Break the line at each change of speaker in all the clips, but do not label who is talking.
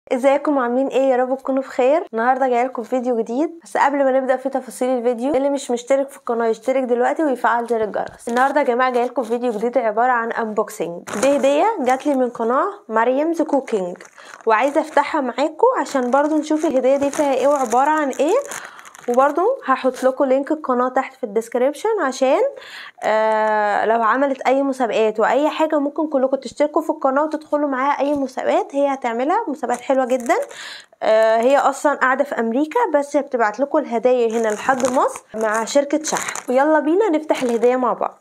ازيكم عاملين ايه يا رب تكونوا بخير النهارده جاي لكم فيديو جديد بس قبل ما نبدا في تفاصيل الفيديو اللي مش مشترك في القناه يشترك دلوقتي ويفعل زر الجرس النهارده يا جماعه جاي لكم فيديو جديد عباره عن انبوكسنج دي هديه جات لي من قناه مريمز كوكينج وعايزه افتحها معاكم عشان برضو نشوف الهديه دي فيها ايه وعباره عن ايه وبرضو هحط لكم لينك القناه تحت في الديسكريبشن عشان آه لو عملت اي مسابقات واي حاجه ممكن كلكم تشتركوا في القناه وتدخلوا معاها اي مسابقات هي هتعملها مسابقات حلوه جدا آه هي اصلا قاعده في امريكا بس بتبعت لكم الهدايا هنا لحد مصر مع شركه شحن ويلا بينا نفتح الهديه مع بعض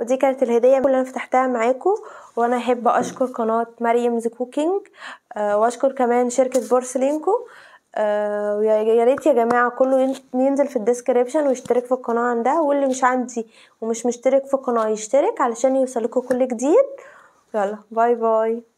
ودي كانت الهديه اللي انا فتحتها معاكم وانا احب اشكر قناه مريم ذا كوكينج آه واشكر كمان شركه بورسلينكو آه ويا ريت يا جماعه كله ينزل في الديسكريبشن ويشترك في القناه عندها واللي مش عندي ومش مشترك في القناه يشترك علشان يوصلكوا كل جديد يلا باي باي